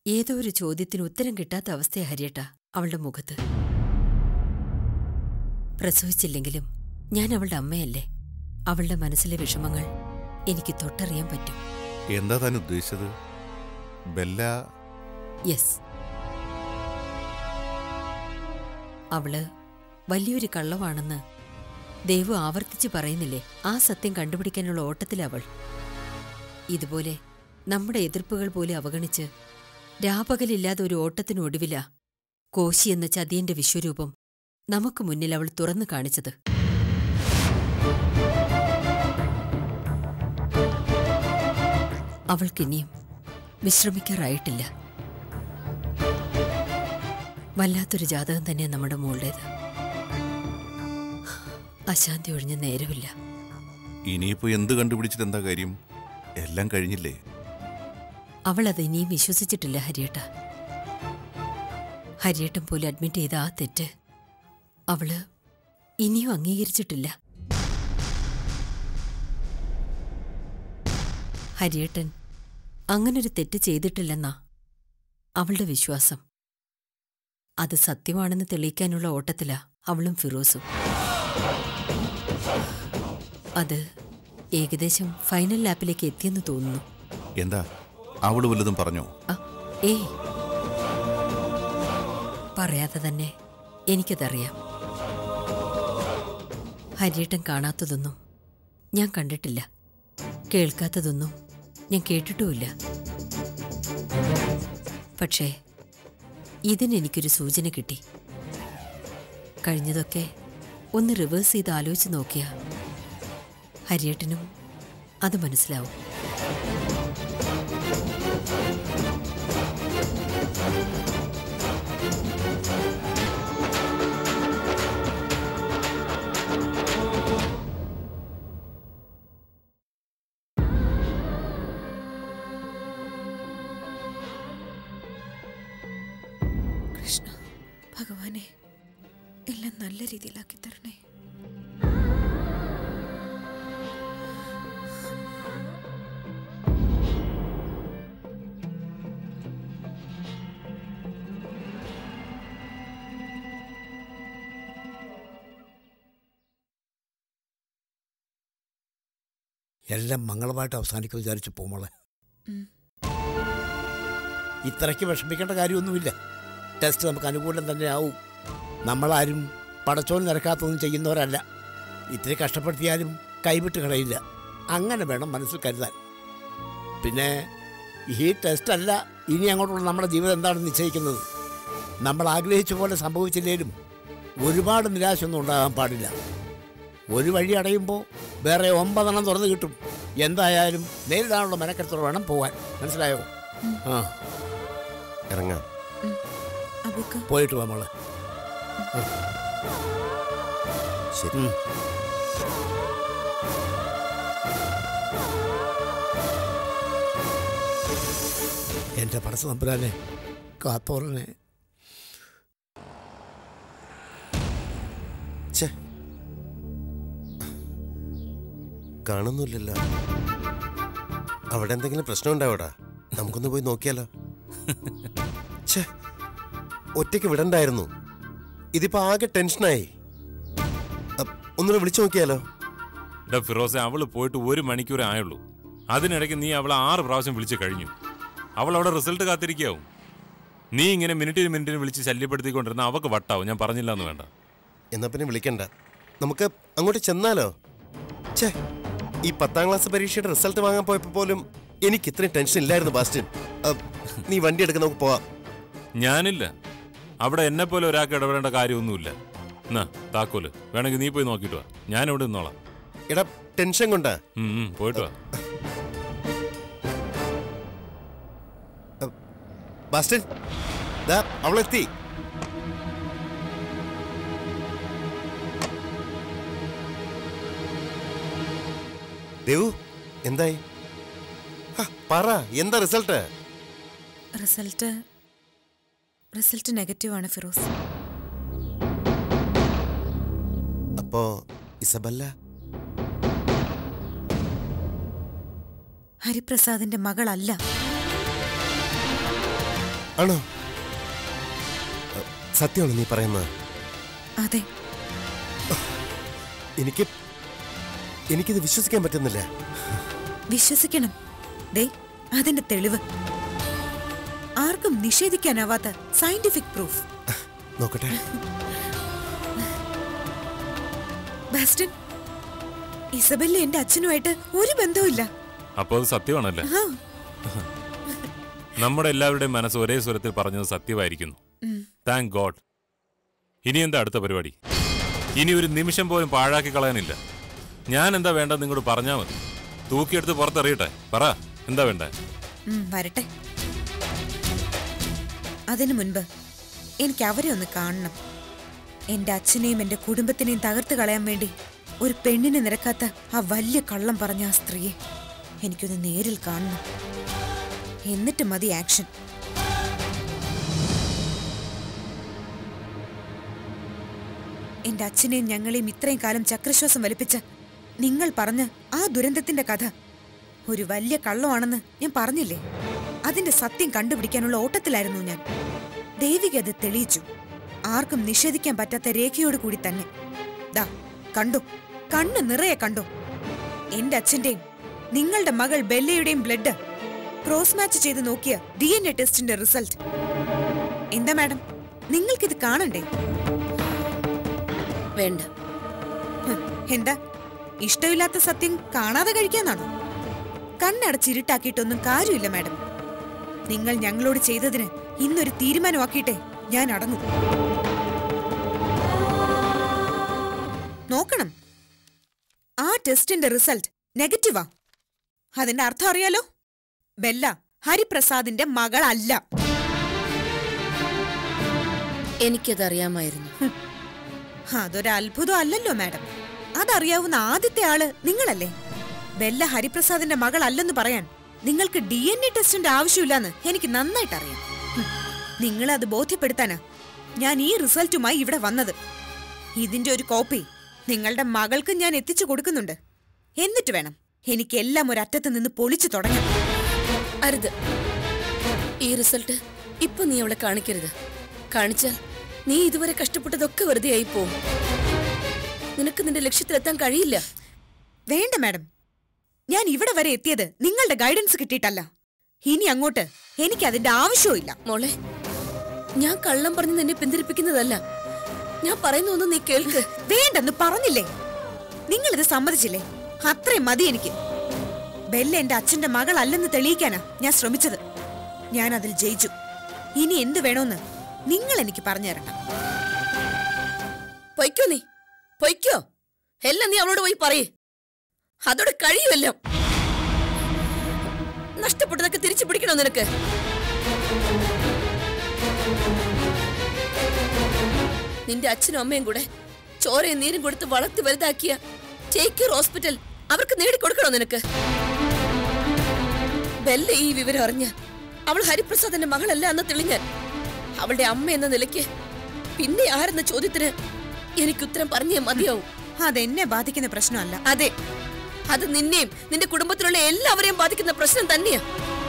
ഏതോ ഒരു ചോദ്യത്തിന് ഉത്തരം കിട്ടാത്ത അവസ്ഥയാ ഹരിയേട്ട അവളുടെ മുഖത്ത് പ്രസവിച്ചില്ലെങ്കിലും ഞാൻ അവളുടെ അമ്മയല്ലേ അവളുടെ മനസ്സിലെ വിഷമങ്ങൾ എനിക്ക് തൊട്ടറിയാൻ പറ്റും എന്താ താൻ ഉദ്ദേശിച്ചത് ബെല്ല യെസ് അവള് വലിയൊരു കള്ളവാണെന്ന് ദേവു ആവർത്തിച്ച് പറയുന്നില്ലേ ആ സത്യം കണ്ടുപിടിക്കാനുള്ള ഓട്ടത്തിലവൾ ഇതുപോലെ നമ്മുടെ എതിർപ്പുകൾ പോലെ അവഗണിച്ച് രാപകലില്ലാതെ ഒരു ഓട്ടത്തിനൊടുവില കോശി എന്ന ചതിയന്റെ വിശ്വരൂപം നമുക്ക് മുന്നിൽ അവൾ തുറന്നു കാണിച്ചത് അവൾക്കിനിയും വിശ്രമിക്കാറായിട്ടില്ല വല്ലാത്തൊരു ജാതകം തന്നെ നമ്മുടെ മോളുടേത് അശാന്തി ഒഴിഞ്ഞ നേരമില്ല ഇനിയിപ്പോ എന്ത് കണ്ടുപിടിച്ചിട്ട് എന്താ കാര്യം എല്ലാം കഴിഞ്ഞില്ലേ അവൾ അത് ഇനിയും വിശ്വസിച്ചിട്ടില്ല ഹരിയേട്ട ഹരിയേട്ടൻ പോലും അഡ്മിറ്റ് ചെയ്ത ആ തെറ്റ് അവള് ഇനിയും അംഗീകരിച്ചിട്ടില്ല ഹരിയേട്ടൻ അങ്ങനൊരു തെറ്റ് ചെയ്തിട്ടില്ലെന്നാ അവളുടെ വിശ്വാസം അത് സത്യമാണെന്ന് തെളിയിക്കാനുള്ള ഓട്ടത്തിലാ അവളും ഫിറോസും അത് ഏകദേശം ഫൈനൽ ലാപ്പിലേക്ക് എത്തിയെന്ന് തോന്നുന്നു എന്താ അവള് വല്ലതും പറഞ്ഞോ ആ, ഏയ് പറയാതെ തന്നെ എനിക്കതറിയാം ഹരിയേട്ടൻ കാണാത്തതൊന്നും ഞാൻ കണ്ടിട്ടില്ല കേൾക്കാത്തതൊന്നും ഞാൻ കേട്ടിട്ടുമില്ല പക്ഷേ ഇതിനെനിക്കൊരു സൂചന കിട്ടി കഴിഞ്ഞതൊക്കെ ഒന്ന് റിവേഴ്സ് ചെയ്ത് ആലോചിച്ച് നോക്കിയ ഹരിയേട്ടനും അത് മനസ്സിലാവും കൃഷ്ണ ഭഗവാനെ എല്ലാം നല്ല രീതിയിലാക്കി തരണേ എല്ലാം മംഗളമായിട്ട് അവസാനിക്കും വിചാരിച്ചു പോമോളെ ഉം. ഇത്രയ്ക്ക് വിഷമിക്കേണ്ട കാര്യമൊന്നുമില്ല ടെസ്റ്റ് നമുക്ക് അനുകൂലം തന്നെ ആവും നമ്മളാരും പടച്ചോൻ നിരക്കാത്തൊന്നും ചെയ്യുന്നവരല്ല ഇത്തിരി കഷ്ടപ്പെടുത്തിയാലും കൈവിട്ട് കളയില്ല അങ്ങനെ വേണം മനസ്സിൽ കരുതാൻ പിന്നെ ഈ ടെസ്റ്റ് അല്ല ഇനി അങ്ങോട്ടുള്ള നമ്മുടെ ജീവിതം എന്താണെന്ന് നിശ്ചയിക്കുന്നത് നമ്മൾ ആഗ്രഹിച്ച പോലെ സംഭവിച്ചില്ലേലും ഒരുപാട് നിരാശയൊന്നും ഉണ്ടാകാൻ പാടില്ല ഒരു വഴി അടയുമ്പോൾ വേറെ ഒമ്പതെണ്ണം തുറന്നു കിട്ടും എന്തായാലും നേരിടാനുള്ള മെനക്കെടുത്തോടെ വേണം പോവാൻ മനസ്സിലായോ ആ ഇറങ്ങാം അബുക്ക പോയിട്ട് വാ മോളെ ശരി ഉം. എൻ്റെ പടച്ച നമ്പുരാനെ കാത്തോറനെ ഛേ കാണുന്നില്ലല്ലോ അവിടെ എന്തെങ്കിലും പ്രശ്നം ഉണ്ടാവടാ നമുക്കൊന്ന് പോയി നോക്കിയാലോ ഛേ ഒറ്റയ്ക്ക് വിടണ്ടായിരുന്നു ഇതിപ്പോ ആകെ ടെൻഷനായി അ- ഒന്നുകൂടെ വിളിച്ചു നോക്കിയാലോ എടാ ഫിറോസെ അവള് പോയിട്ട് ഒരു മണിക്കൂറേ ആയുള്ളൂ അതിനിടയ്ക്ക് നീ അവളെ ആറ് പ്രാവശ്യം വിളിച്ച് കഴിഞ്ഞു അവൾ അവിടെ റിസൾട്ട് കാത്തിരിക്കാവും നീ ഇങ്ങനെ മിനിറ്റിന് മിനിറ്റിന് വിളിച്ച് ശല്യപ്പെടുത്തിക്കൊണ്ടിരുന്ന അവക്ക് വട്ടാവും ഞാൻ പറഞ്ഞില്ല എന്ന് വേണ്ട എന്നാ പിന്നെ വിളിക്കണ്ട നമുക്ക് അങ്ങോട്ട് ചെന്നാലോ ഛേ ഈ പത്താം ക്ലാസ് പരീക്ഷയുടെ റിസൾട്ട് വാങ്ങാൻ പോയപ്പോ പോലും എനിക്ക് ഇത്രയും ടെൻഷൻ ഇല്ലായിരുന്നു ബാസ്റ്റിൻ അ, നീ വണ്ടി എടുക്ക നമുക്ക് പോവാം ഞാനില്ല അവിടെ എന്നെ പോലെ ഒരാൾക്ക് ഇടപെടേണ്ട കാര്യമൊന്നുമില്ല എന്നാ താക്കോല് വേണമെങ്കിൽ നീ പോയി നോക്കിയിട്ട് വാ ഞാനിവിടെ നിന്നോളാം എടാ ടെൻഷൻ കൊണ്ടാ ഉം, ഉം, പോയിട്ട് വാ ബാസ്റ്റിൻ ദാ അവളെത്തി ദേവു എന്തായി ഹ, പറ എന്താ റിസൾട്ട് റിസൾട്ട് റിസൾട്ട് നെഗറ്റീവ് ആണ് ഫിറോസ് അപ്പോ ഇസബല്ല ഹരിപ്രസാദിന്റെ മകളല്ല ആണോ അ, സത്യമാണോ നീ പറയുന്നത് അതെ എനിക്ക് എനിക്കിത് വിശ്വസിക്കാൻ പറ്റുന്നില്ല വിശ്വസിക്കണം ദേ അതിന്റെ തെളിവ് ആർക്കും നിഷേധിക്കാനാവാത്ത സയന്റിഫിക് പ്രൂഫ് നോക്കട്ടെ ബാസ്റ്റൻ ഇസബെല്ല എന്റെ അച്ഛനുമായിട്ട് ഒരു ബന്ധവുമില്ല അപ്പോൾ അത് സത്യമാണല്ലേ ആ, നമ്മുടെ എല്ലാവരുടെയും മനസ്സ് ഒരേ സ്വരത്തിൽ പറഞ്ഞത് സത്യമായിരിക്കുന്നു താങ്ക് ഗോഡ് ഇനി എന്താ അടുത്ത പരിപാടി ഇനി ഒരു നിമിഷം പോലും പാഴാക്കി കളയാനില്ല ഞാൻ എന്താ വേണ്ടത് നിങ്ങളോട് പറഞ്ഞാൽ മതി തൂക്കിയെടുത്ത് പുറത്തെറിയട്ടെ പറ എന്താ വേണ്ടേ ഉം, വരട്ടെ അതിനു മുൻപ് എനിക്ക് അവരെ ഒന്ന് കാണണം എന്റെ അച്ഛനെയും എന്റെ കുടുംബത്തിനെയും തകർത്ത് കളയാൻ വേണ്ടി ഒരു പെണ്ണിന് നിരക്കാത്ത ആ വലിയ കള്ളം പറഞ്ഞ ആ സ്ത്രീയെ എനിക്കൊന്ന് നേരിൽ കാണണം എന്നിട്ട് മതി ആക്ഷൻ എന്റെ അച്ഛനെയും ഞങ്ങളെയും ഇത്രയും കാലം ചക്രശ്വാസം വലിപ്പിച്ച നിങ്ങൾ പറഞ്ഞ ആ ദുരന്തത്തിന്റെ കഥ ഒരു വലിയ കള്ളമാണെന്ന് ഞാൻ പറഞ്ഞില്ലേ അതിന്റെ സത്യം കണ്ടുപിടിക്കാനുള്ള ഓട്ടത്തിലായിരുന്നു ഞാൻ ദേവിക അത് തെളിയിച്ചു ആർക്കും നിഷേധിക്കാൻ പറ്റാത്ത രേഖയോട് കൂടി തന്നെ ദാ കണ്ടു കണ്ണ് നിറയെ കണ്ടു എന്റെ അച്ഛന്റെയും നിങ്ങളുടെ മകൾ ബെല്ലയുടെയും ബ്ലഡ് ക്രോസ് മാച്ച് ചെയ്ത് നോക്കിയ ഡി എൻ എ ടെസ്റ്റിന്റെ റിസൾട്ട് എന്താ മാഡം നിങ്ങൾക്കിത് കാണണ്ടേ വേണ്ട ഹ്, എന്താ ഇഷ്ടമില്ലാത്ത സത്യം കാണാതെ കഴിക്കാന്നാണോ കണ്ണടച്ചിരുട്ടാക്കിയിട്ടൊന്നും കാര്യമില്ല മാഡം നിങ്ങൾ ഞങ്ങളോട് ചെയ്തതിന് ഇന്നൊരു തീരുമാനമാക്കിയിട്ടേ ഞാൻ അടങ്ങും നോക്കണം ആ ടെസ്റ്റിന്റെ റിസൾട്ട് നെഗറ്റീവാ അതിന്റെ അർത്ഥം അറിയാലോ ബെല്ല ഹരിപ്രസാദിന്റെ മകളല്ല എനിക്കതറിയാമായിരുന്നു അതൊരു അത്ഭുതം അല്ലല്ലോ മാഡം അതറിയാവുന്ന ആദ്യത്തെ ആള് നിങ്ങളല്ലേ ബെല്ല ഹരിപ്രസാദിന്റെ മകളല്ലെന്ന് പറയാൻ നിങ്ങൾക്ക് ഡി എൻ എ ടെസ്റ്റിന്റെ ആവശ്യമില്ലെന്ന് എനിക്ക് നന്നായിട്ട് അറിയാം ഹും, നിങ്ങളെ അത് ബോധ്യപ്പെടുത്താനാ ഞാൻ ഈ റിസൾട്ടുമായി ഇവിടെ വന്നത് ഇതിന്റെ ഒരു കോപ്പി നിങ്ങളുടെ മകൾക്ക് ഞാൻ എത്തിച്ചു കൊടുക്കുന്നുണ്ട് എന്നിട്ട് വേണം എനിക്കെല്ലാം ഒരറ്റത്ത് നിന്ന് പൊളിച്ചു തുടങ്ങാൻ അരുത് ഈ റിസൾട്ട് ഇപ്പൊ നീ അവളെ കാണിക്കരുത് കാണിച്ചാൽ നീ ഇതുവരെ കഷ്ടപ്പെട്ടതൊക്കെ വെറുതെ ആയി പോവും നിനക്ക് നിന്റെ ലക്ഷ്യത്തിലെത്താൻ കഴിയില്ല വേണ്ട മാഡം ഞാൻ ഇവിടെ വരെ എത്തിയത് നിങ്ങളുടെ ഗൈഡൻസ് കിട്ടിയിട്ടല്ല ഇനി അങ്ങോട്ട് എനിക്ക് അതിന്റെ ആവശ്യവും മോളെ ഞാൻ കള്ളം പറഞ്ഞ് നിന്നെ പിന്തിരിപ്പിക്കുന്നതല്ല ഞാൻ പറയുന്ന ഒന്ന് നീ കേൾക്ക് വേണ്ടെന്ന് പറഞ്ഞില്ലേ നിങ്ങൾ ഇത് സമ്മതിച്ചില്ലേ അത്രയും മതി എനിക്ക് ബെല്ല എന്റെ അച്ഛന്റെ മകളല്ലെന്ന് തെളിയിക്കാനാ ഞാൻ ശ്രമിച്ചത് ഞാൻ അതിൽ ജയിച്ചു ഇനി എന്ത് വേണോന്ന് നിങ്ങൾ എനിക്ക് പറഞ്ഞു തരണം പൊയ്ക്കോ നീ പൊയ്ക്കോ എല്ലാം നീ അവളോട് പോയി പറയേ അതോടെ കഴിയുമല്ലോ നഷ്ടപ്പെട്ടതൊക്കെ തിരിച്ചു പിടിക്കണോ നിനക്ക് നിന്റെ അച്ഛനും അമ്മയും കൂടെ ചോരയും നീരും കൊടുത്ത് വളർത്തി വലുതാക്കിയ ചേക്യൂർ ഹോസ്പിറ്റൽ അവർക്ക് നേടിക്കൊടുക്കണോ നിനക്ക് ബെല്ല ഈ വിവരം അറിഞ്ഞ് അവൾ ഹരിപ്രസാദിന്റെ മകളല്ല എന്ന് തെളിഞ്ഞാൽ അവളുടെ അമ്മ എന്ന നിലയ്ക്ക് പിന്നെ ആരെന്ന ചോദ്യത്തിന് എനിക്ക് ഉത്തരം പറഞ്ഞേ മതിയാവും അതെന്നെ ബാധിക്കുന്ന പ്രശ്നമല്ല അതെ അത് നിന്നെയും നിന്റെ കുടുംബത്തിലുള്ള എല്ലാവരെയും ബാധിക്കുന്ന പ്രശ്നം തന്നെയാ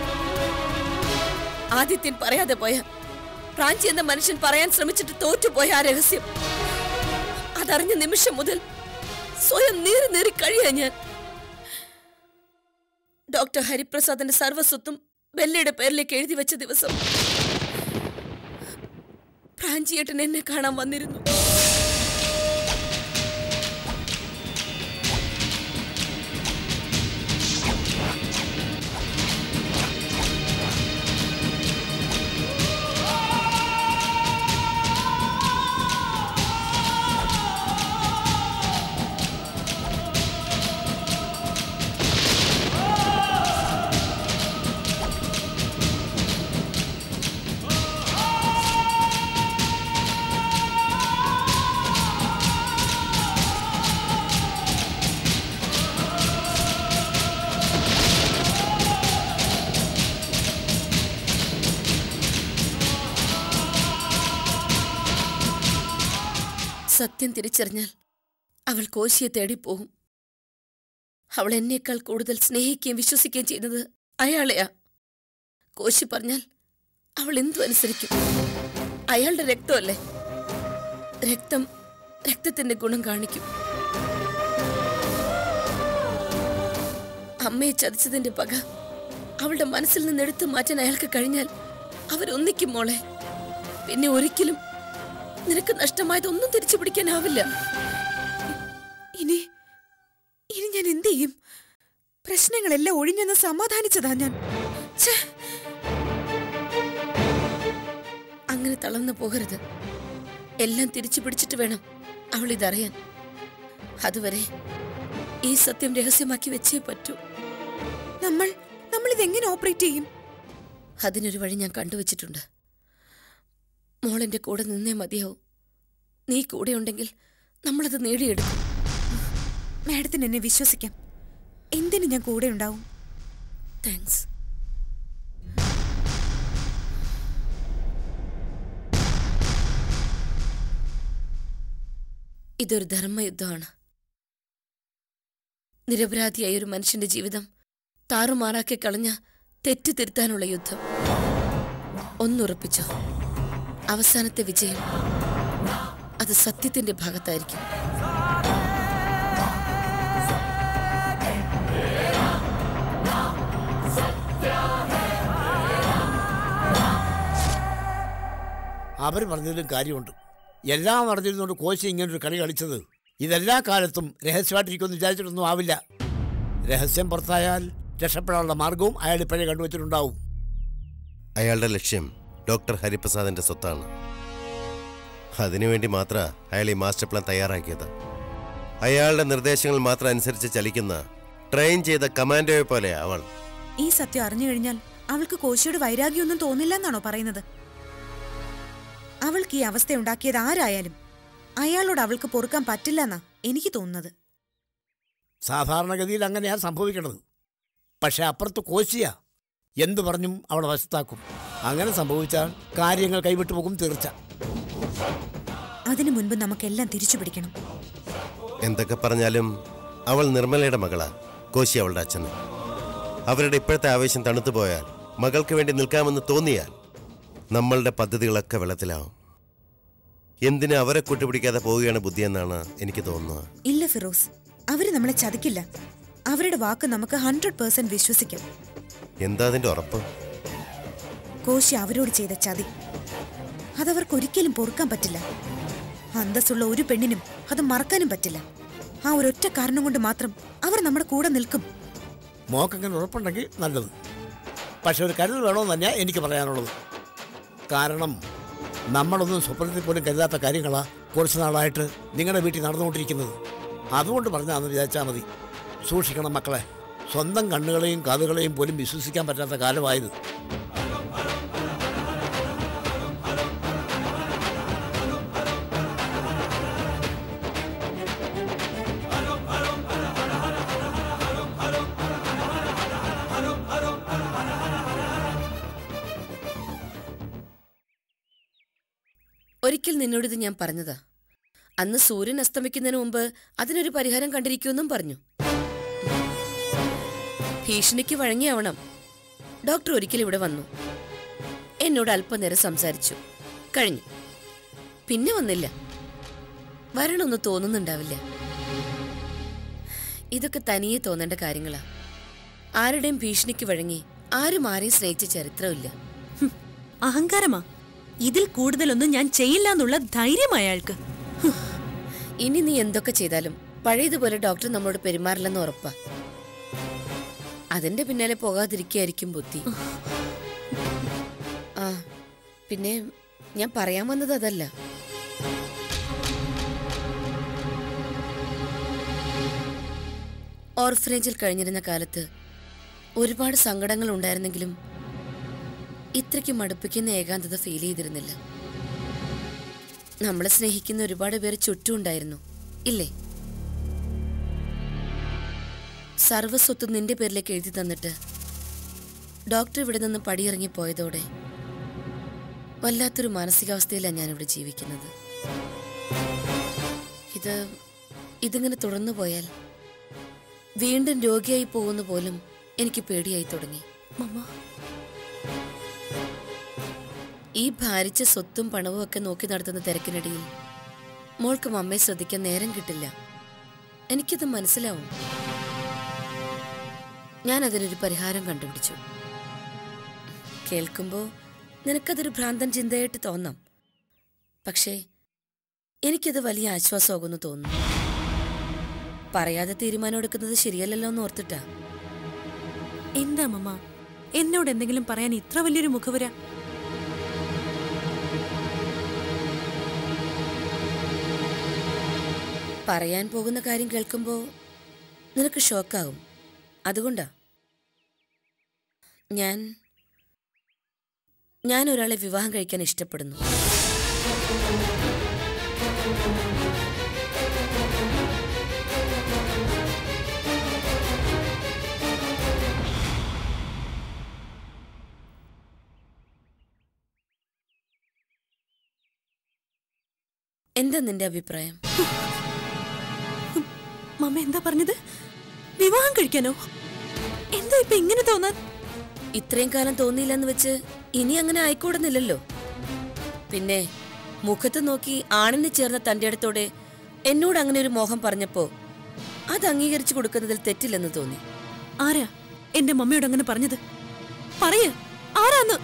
ആദിത്യൻ പറയാതെ പോയ പ്രാഞ്ചി എന്ന മനുഷ്യൻ പറയാൻ ശ്രമിച്ചിട്ട് തോറ്റുപോയ ആ രഹസ്യം അതറിഞ്ഞ നിമിഷം മുതൽ സ്വയം നീറി നീറി കഴിയാ ഞാൻ ഡോക്ടർ ഹരിപ്രസാദിന്റെ സർവസ്വത്തും ബെല്ലയുടെ പേരിലേക്ക് എഴുതി വെച്ച ദിവസം പ്രാഞ്ചിയേട്ടൻ എന്നെ കാണാൻ വന്നിരുന്നു സത്യം തിരിച്ചറിഞ്ഞാൽ അവൾ കോശിയെ തേടിപ്പോകും അവൾ എന്നേക്കാൾ കൂടുതൽ സ്നേഹിക്കുകയും വിശ്വസിക്കുകയും ചെയ്യുന്നത് അയാളെയാ കോശി പറഞ്ഞാൽ അവൾ എന്തു അനുസരിക്കും അയാളുടെ രക്തമല്ലേ രക്തം രക്തത്തിന്റെ ഗുണം കാണിക്കും അമ്മയെ ചതിച്ചതിന്റെ പക അവളുടെ മനസ്സിൽ നിന്ന് എടുത്തു മാറ്റാൻ അയാൾക്ക് കഴിഞ്ഞാൽ അവരൊന്നിക്കും മോളെ പിന്നെ ഒരിക്കലും നിനക്ക് നഷ്ടമായതൊന്നും തിരിച്ചു പിടിക്കാനാവില്ല ഇനി ഇനി ഞാൻ എന്ത് ചെയ്യും പ്രശ്നങ്ങളെല്ലാം ഒഴിഞ്ഞെന്ന് സമാധാനിച്ചതാ ഞാൻ ഛേ, അങ്ങനെ തളർന്നു പോകരുത് എല്ലാം തിരിച്ചു പിടിച്ചിട്ട് വേണം അവൾ ഇതറിയാൻ അതുവരെ ഈ സത്യം രഹസ്യമാക്കി വെച്ചേ പറ്റൂ നമ്മൾ നമ്മൾ ഇതെങ്ങനെ ഓപ്പറേറ്റ് ചെയ്യും അതിനൊരു വഴി ഞാൻ കണ്ടുവച്ചിട്ടുണ്ട് മോളെന്റെ കൂടെ നിന്നേ മതിയാവും നീ കൂടെ ഉണ്ടെങ്കിൽ നമ്മളത് നേടിയെടുക്കും മാഡത്തിന് എന്നെ വിശ്വസിക്കാം എന്തിനു ഞാൻ കൂടെ ഉണ്ടാവും താങ്ക്സ് ഇതൊരു ധർമ്മയുദ്ധമാണ് നിരപരാധിയായ ഒരു മനുഷ്യന്റെ ജീവിതം താറുമാറാക്കി കളഞ്ഞ തെറ്റ് തിരുത്താനുള്ള യുദ്ധം ഒന്നുറപ്പിച്ചോ അവസാനത്തെ വിജയം അത് സത്യത്തിന്റെ ഭാഗത്തായിരിക്കും അവർ പറഞ്ഞതിലും കാര്യമുണ്ട് എല്ലാം അറിഞ്ഞിരുന്നുകൊണ്ട് കോശി ഇങ്ങനൊരു കളി കളിച്ചത് ഇതെല്ലാ കാലത്തും രഹസ്യമായിട്ടിരിക്കുമെന്ന് വിചാരിച്ചിട്ടൊന്നും ആവില്ല രഹസ്യം പുറത്തായാൽ രക്ഷപ്പെടാനുള്ള മാർഗവും അയാൾ ഇപ്പോഴേ കണ്ടുവച്ചിട്ടുണ്ടാവും അയാളുടെ ലക്ഷ്യം ഡോക്ടർ ഹരിപ്രസാദിന്റെ സ്വത്താണ് അതിനുവേണ്ടി മാത്ര അയാൾ ഈ മാസ്റ്റർ പ്ലാൻ തയ്യാറാക്കിയത് അയാളുടെ നിർദ്ദേശങ്ങൾ മാത്രം അനുസരിച്ച് ചലിക്കുന്ന ട്രെയിൻ ചെയ്ത കമാൻഡോയെ പോലെ അവൾ ഈ സത്യം അറിഞ്ഞു കഴിഞ്ഞാൽ അവൾക്ക് കോശിയോട് വൈരാഗ്യമൊന്നും തോന്നില്ല എന്നാണോ പറയുന്നത് അവൾക്ക് ഈ അവസ്ഥ ഉണ്ടാക്കിയത് ആരായാലും അയാളോട് അവൾക്ക് പൊറുക്കാൻ പറ്റില്ല എന്നാ എനിക്ക് തോന്നുന്നത് സാധാരണഗതിയിൽ അങ്ങനെയാണ് സംഭവിക്കുന്നത് പക്ഷെ അപ്പുറത്ത് കോശിയാ എന്തു പറഞ്ഞും അവളെ വശത്താക്കും അങ്ങനെ സംഭവിച്ചാൽ കാര്യങ്ങൾ കൈവിട്ടു പോകും തീർച്ച അതിനു മുൻപ് നമുക്കെല്ലാം തിരിച്ചു പിടിക്കണം എന്തൊക്കെ പറഞ്ഞാലും അവൾ നിർമ്മലയുടെ മകളാ കോശി അവളുടെ അച്ഛന് അവരുടെ ഇപ്പോഴത്തെ ആവേശം തണുത്തു പോയാൽ മകൾക്ക് വേണ്ടി നിൽക്കാമെന്ന് തോന്നിയാൽ നമ്മളുടെ പദ്ധതികളൊക്കെ വെള്ളത്തിലാവും എന്തിന് അവരെ കൂട്ടുപിടിക്കാതെ പോവുകയാണ് ബുദ്ധിയെന്നാണ് എനിക്ക് തോന്നുന്നത് ഇല്ല ഫിറോസ് അവര് നമ്മളെ ചതിക്കില്ല അവരുടെ വാക്ക് നമുക്ക് ഹൺഡ്രഡ് പേഴ്സെന്റ് വിശ്വസിക്കാം എന്താ അതിന്റെ ഉറപ്പ് കോശി അവരോട് ചെയ്ത ചതി അതവർക്ക് ഒരിക്കലും പൊറുക്കാൻ പറ്റില്ല അന്തസ്സുള്ള ഒരു പെണ്ണിനും അത് മറക്കാനും പറ്റില്ല ആ ഒരൊറ്റ കാരണം കൊണ്ട് മാത്രം അവർ നമ്മുടെ കൂടെ നിൽക്കും മോക്കങ്ങനെ ഉറപ്പുണ്ടെങ്കിൽ നല്ലത് പക്ഷെ ഒരു കരുതൽ വേണമെന്ന് തന്നെയാണ് എനിക്ക് പറയാനുള്ളത് കാരണം നമ്മളൊന്നും സ്വപ്നത്തിൽ പോലും കരുതാത്ത കാര്യങ്ങളാ കുറച്ച് നാളായിട്ട് നിങ്ങളുടെ വീട്ടിൽ നടന്നുകൊണ്ടിരിക്കുന്നത് അതുകൊണ്ട് പറഞ്ഞാന്ന് വിചാരിച്ചാൽ മതി സൂക്ഷിക്കണം മക്കളെ സ്വന്തം കണ്ണുകളെയും കാതുകളെയും പോലും വിശ്വസിക്കാൻ പറ്റാത്ത കാലമായത് ഒരിക്കൽ നിന്നോടിത് ഞാൻ പറഞ്ഞതാ അന്ന് സൂര്യൻ അസ്തമിക്കുന്നതിന് മുമ്പ് അതിനൊരു പരിഹാരം കണ്ടിരിക്കുമെന്നും പറഞ്ഞു ഭീഷണിക്ക് വഴങ്ങിയാവണം ഡോക്ടർ ഒരിക്കൽ ഇവിടെ വന്നു എന്നോട് അല്പനേരം സംസാരിച്ചു കഴിഞ്ഞു പിന്നെ വന്നില്ല വരണമെന്ന് തോന്നുന്നുണ്ടാവില്ല ഇതൊക്കെ തനിയെ തോന്നേണ്ട കാര്യങ്ങളാ ആരുടെയും ഭീഷണിക്ക് വഴങ്ങി ആരും ആരെയും സ്നേഹിച്ച ചരിത്രമില്ല ഹും, അഹങ്കാരമാ ഇതിൽ കൂടുതലൊന്നും ഞാൻ ചെയ്യില്ല എന്നുള്ള ധൈര്യം അയാൾക്ക് ഹും, ഇനി നീ എന്തൊക്കെ ചെയ്താലും പഴയതുപോലെ ഡോക്ടർ നമ്മളോട് പെരുമാറില്ലെന്ന് ഉറപ്പാ അതിന്റെ പിന്നാലെ പോകാതിരിക്കായിരിക്കും ബുദ്ധി ആ പിന്നെ ഞാൻ പറയാൻ വന്നത് അതല്ല ഓർഫനേജിൽ കഴിഞ്ഞിരുന്ന കാലത്ത് ഒരുപാട് സങ്കടങ്ങൾ ഉണ്ടായിരുന്നെങ്കിലും ഇത്രയ്ക്ക് മടുപ്പിക്കുന്ന ഏകാന്തത ഫീൽ ചെയ്തിരുന്നില്ല നമ്മളെ സ്നേഹിക്കുന്ന ഒരുപാട് പേര് ചുറ്റും ഉണ്ടായിരുന്നു ഇല്ലേ സർവസ്വത്ത് നിന്റെ പേരിലേക്ക് എഴുതി തന്നിട്ട് ഡോക്ടർ ഇവിടെ നിന്ന് പടിയിറങ്ങി പോയതോടെ വല്ലാത്തൊരു മാനസികാവസ്ഥയിലാണ് ഞാനിവിടെ ജീവിക്കുന്നത് ഇത് ഇതിങ്ങനെ തുടർന്നു പോയാൽ വീണ്ടും രോഗിയായി പോകുന്ന പോലും എനിക്ക് പേടിയായി തുടങ്ങി മമ്മ ഈ ഭാരിച്ച സ്വത്തും പണവും ഒക്കെ നോക്കി നടത്തുന്ന തിരക്കിനിടയിൽ മോൾക്ക് മമ്മയെ ശ്രദ്ധിക്കാൻ നേരം കിട്ടില്ല എനിക്കത് മനസ്സിലാവും ഞാൻ അതിനൊരു പരിഹാരം കണ്ടുപിടിച്ചു കേൾക്കുമ്പോൾ നിനക്കതൊരു ഭ്രാന്തൻ ചിന്തയായിട്ട് തോന്നാം പക്ഷേ എനിക്കത് വലിയ ആശ്വാസമാകുമെന്ന് തോന്നുന്നു പറയാതെ തീരുമാനം എടുക്കുന്നത് ശരിയല്ലല്ലോ എന്ന് ഓർത്തിട്ടാ എന്താ മമ്മ എന്നോട് എന്തെങ്കിലും പറയാൻ ഇത്ര വലിയൊരു മുഖവുര പറയാൻ പോകുന്ന കാര്യം കേൾക്കുമ്പോൾ നിനക്ക് ഷോക്കാവും അതുകൊണ്ടാ ഞാൻ ഞാൻ ഒരാളെ വിവാഹം കഴിക്കാൻ ഇഷ്ടപ്പെടുന്നു എന്താ നിന്റെ അഭിപ്രായം മമ്മ എന്താ പറഞ്ഞത് വിവാഹം കഴിക്കാനോ എന്താ ഇപ്പൊ ഇങ്ങനെ തോന്നാൻ ഇത്രയും കാലം തോന്നിയില്ലെന്ന് വെച്ച് ഇനി അങ്ങനെ ആയിക്കൂടുന്നില്ലല്ലോ പിന്നെ മുഖത്ത് നോക്കി ആണിന് ചേർന്ന തന്റെ അടുത്തോടെ എന്നോട് അങ്ങനെ ഒരു മോഹം പറഞ്ഞപ്പോ അത് അംഗീകരിച്ചു കൊടുക്കുന്നതിൽ തെറ്റില്ലെന്ന് തോന്നി ആരാ എന്റെ മമ്മയോട് അങ്ങനെ പറഞ്ഞത് പറയ ആരാന്ന്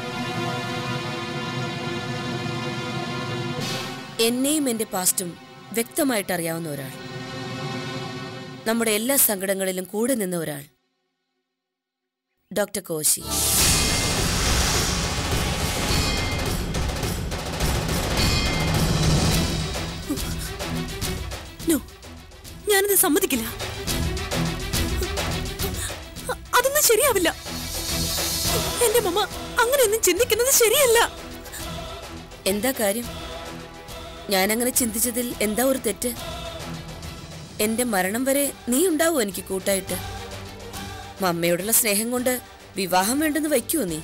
എന്നെയും എന്റെ പാസ്റ്റും വ്യക്തമായിട്ട് അറിയാവുന്ന ഒരാൾ നമ്മുടെ എല്ലാ സങ്കടങ്ങളിലും കൂടെ നിന്ന ഒരാൾ ഡോക്ടർ കോശി നോ ഞാനിത് സമ്മതിക്കില്ല അ- അതൊന്നും ശരിയാവില്ല എന്റെ മമ്മ അങ്ങനെയൊന്നും ചിന്തിക്കുന്നത് ശരിയല്ല എന്താ കാര്യം ഞാനങ്ങനെ ചിന്തിച്ചതിൽ എന്താ ഒരു തെറ്റ് എന്റെ മരണം വരെ നീ ഉണ്ടാവോ എനിക്ക് കൂട്ടായിട്ട് മമ്മയോടുള്ള സ്നേഹം കൊണ്ട് വിവാഹം വേണ്ടെന്ന് വയ്ക്കുവോ നീ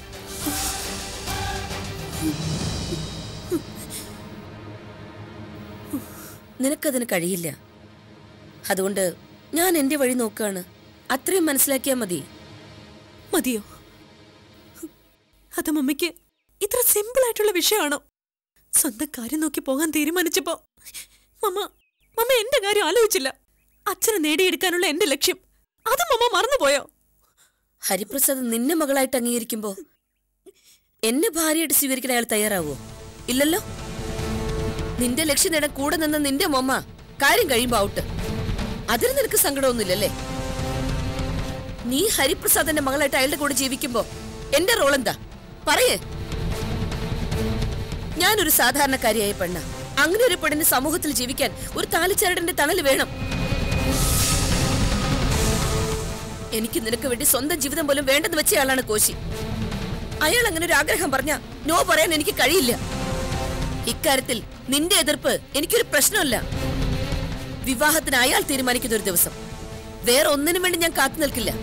നിനക്കതിന് കഴിയില്ല അതുകൊണ്ട് ഞാൻ എന്റെ വഴി നോക്കുകയാണ് അത്രയും മനസ്സിലാക്കിയാൽ മതി മതിയോ അത് മമ്മയ്ക്ക് ഇത്ര സിമ്പിൾ ആയിട്ടുള്ള വിഷയമാണോ സ്വന്തം കാര്യം നോക്കി പോകാൻ തീരുമാനിച്ചപ്പോ മമ്മ മമ്മ എന്റെ കാര്യം ആലോചിച്ചില്ല അച്ഛനെ നേടിയെടുക്കാനുള്ള എന്റെ ലക്ഷ്യം അത് മമ്മ മറന്നുപോയോ ഹരിപ്രസാദ് നിന്നെ മകളായിട്ട് അംഗീകരിക്കുമ്പോ എന്നെ ഭാര്യയായിട്ട് സ്വീകരിക്കാൻ അയാൾ തയ്യാറാവോ ഇല്ലല്ലോ നിന്റെ ലക്ഷ്യം നേടാൻ കൂടെ നിന്ന നിന്റെ മൊമ്മ കാര്യം കഴിയുമ്പോ ഔട്ട് അതിന് നിനക്ക് സങ്കടമൊന്നുമില്ലല്ലേ നീ ഹരിപ്രസാദിന്റെ മകളായിട്ട് അയാളുടെ കൂടെ ജീവിക്കുമ്പോ എന്റെ റോൾ എന്താ പറയേ ഞാനൊരു സാധാരണക്കാരിയായ പെണ്ണ അങ്ങനെ ഒരു പെണ്ണിന് സമൂഹത്തിൽ ജീവിക്കാൻ ഒരു താലിച്ചരടിന്റെ തണല് വേണം എനിക്ക് നിനക്ക് വേണ്ടി സ്വന്തം ജീവിതം പോലും വേണ്ടെന്ന് വെച്ചയാളാണ് കോശി അയാൾ അങ്ങനെ ഒരു ആഗ്രഹം പറഞ്ഞ നോ പറയാൻ എനിക്ക് കഴിയില്ല ഇക്കാര്യത്തിൽ നിന്റെ എതിർപ്പ് എനിക്കൊരു പ്രശ്നമല്ല വിവാഹത്തിന് അയാൾ തീരുമാനിക്കുന്ന ഒരു ദിവസം വേറെ ഒന്നിനും വേണ്ടി ഞാൻ കാത്തു നിൽക്കില്ല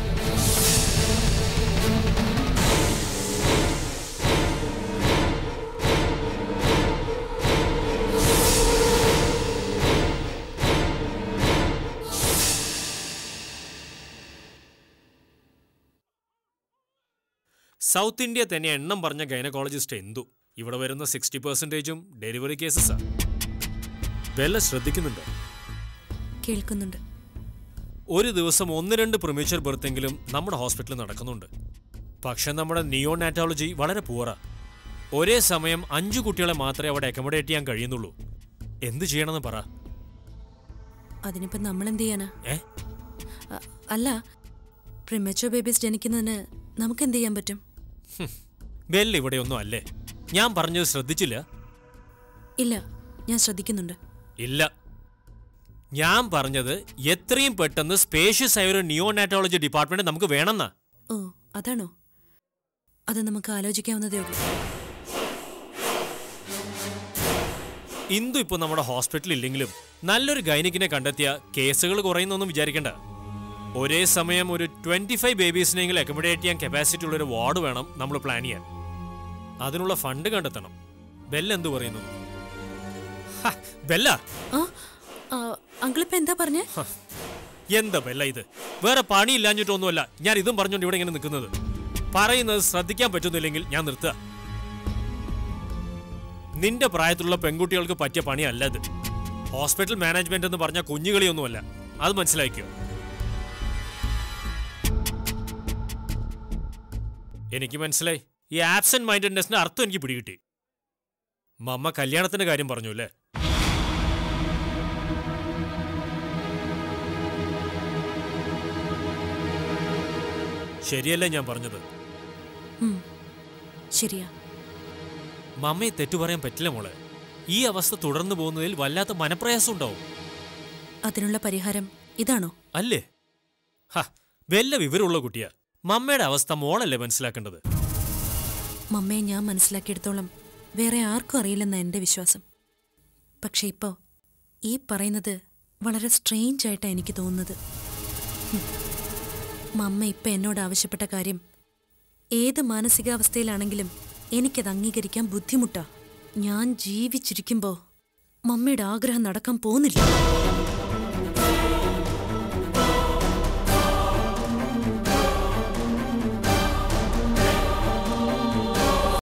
സൗത്ത് ഇന്ത്യ തന്നെ എണ്ണം പറഞ്ഞ ഗൈനക്കോളജിസ്റ്റ് എന്തു ഇവിടെ വരുന്ന സിക്സ്റ്റി പെർസെൻറ്റേജും ഡെലിവറി കേസസാ വല്ല ശ്രദ്ധിക്കുന്നുണ്ടോ കേൾക്കുന്നുണ്ട് ഒരു ദിവസം ഒന്ന് രണ്ട് പ്രൊമീച്ചർ ബർത്തെങ്കിലും നമ്മുടെ ഹോസ്പിറ്റലിൽ നടക്കുന്നുണ്ട് പക്ഷെ നമ്മുടെ നിയോനാറ്റോളജി വളരെ പൂറ ഒരേ സമയം അഞ്ചു കുട്ടികളെ മാത്രമേ അവിടെ അക്കോമഡേറ്റ് ചെയ്യാൻ കഴിയുന്നുള്ളൂ എന്ത് ചെയ്യണമെന്ന് പറ അതിനിപ്പോ നമ്മൾ എന്ത് ചെയ്യാനാ ഏ അ- അല്ല പ്രിമച്ചോ ബേബീസ് ജനിക്കുന്നതിന് നമുക്ക് എന്ത് ചെയ്യാൻ പറ്റും ബെൽ ഇവിടെയൊന്നും അല്ലേ ഞാൻ പറഞ്ഞത് ശ്രദ്ധിച്ചില്ല ഇല്ല ഞാൻ ശ്രദ്ധിക്കുന്നുണ്ട് ഇല്ല ഞാൻ പറഞ്ഞത് എത്രയും പെട്ടെന്ന് സ്പേഷ്യസ് ആയ ഒരു നിയോനാറ്റോളജി ഡിപ്പാർട്ട്മെന്റ് നമുക്ക് വേണമെന്നാ ഓ അതാണോ അത് നമുക്ക് ആലോചിക്കാവുന്നതേ ഉള്ളൂ ഇന്ദു ഇപ്പൊ നമ്മുടെ ഹോസ്പിറ്റലിൽ ഇല്ലെങ്കിലും നല്ലൊരു ഗൈനിക്കിനെ കണ്ടെത്തിയ കേസുകൾ കുറയുന്നൊന്നും വിചാരിക്കണ്ട ഒരേ സമയം ഒരു ട്വന്റി ഫൈവ് ബേബീസിനെങ്കിലും അക്കോമഡേറ്റ് ചെയ്യാൻ കപ്പാസിറ്റി ഉള്ള ഒരു വാർഡ് വേണം നമ്മൾ പ്ലാൻ ചെയ്യാൻ അതിനുള്ള ഫണ്ട് കണ്ടെത്തണം ബെല്ല എന്തു പറയുന്നു ഹ, ബെല്ല ആ ആ, അങ്കിളിപ്പോ എന്താ പറഞ്ഞേ ഹ, എന്താ ബെല്ല ഇത് വേറെ പണിയില്ലാഞ്ഞിട്ടൊന്നുമല്ല ഞാൻ ഇതും പറഞ്ഞുകൊണ്ട് ഇവിടെ ഇങ്ങനെ നിൽക്കുന്നത് പറയുന്നത് ശ്രദ്ധിക്കാൻ പറ്റുന്നില്ലെങ്കിൽ ഞാൻ നിർത്തുക നിന്റെ പ്രായത്തിലുള്ള പെൺകുട്ടികൾക്ക് പറ്റിയ പണിയല്ല ഇത് ഹോസ്പിറ്റൽ മാനേജ്മെന്റ് എന്ന് പറഞ്ഞ കുഞ്ഞുകളിയൊന്നുമല്ല അത് മനസ്സിലാക്കിയോ എനിക്ക് മനസ്സിലായി ഈ ആബ്സെന്റ് മൈൻഡഡ്നെസിന്റെ അർത്ഥം എനിക്ക് പിടികിട്ടി മമ്മ കല്യാണത്തിന്റെ കാര്യം പറഞ്ഞു അല്ലേ ശരിയല്ലേ ഞാൻ പറഞ്ഞത് ഉം, ശരിയാ മമ്മയെ തെറ്റു പറയാൻ പറ്റില്ല മോളെ ഈ അവസ്ഥ തുടർന്നു പോകുന്നതിൽ വല്ലാത്ത മനപ്രയാസം ഉണ്ടാവും അതിനുള്ള പരിഹാരം ഇതാണോ അല്ലേ ഹ വല്ല വിവരമുള്ള കുട്ടിയാ മമ്മയുടെ അവസ്ഥ മോളല്ലേ മനസ്സിലാക്കേണ്ടത് മമ്മയെ ഞാൻ മനസ്സിലാക്കിയെടുത്തോളം വേറെ ആർക്കും അറിയില്ലെന്ന എൻ്റെ വിശ്വാസം പക്ഷെ ഇപ്പോൾ ഈ പറയുന്നത് വളരെ സ്ട്രേഞ്ച് ആയിട്ടാണ് എനിക്ക് തോന്നുന്നത് ഹും. മമ്മ ഇപ്പം എന്നോട് ആവശ്യപ്പെട്ട കാര്യം ഏത് മാനസികാവസ്ഥയിലാണെങ്കിലും എനിക്കത് അംഗീകരിക്കാൻ ബുദ്ധിമുട്ടാ ഞാൻ ജീവിച്ചിരിക്കുമ്പോൾ മമ്മയുടെ ആഗ്രഹം നടക്കാൻ പോകുന്നില്ല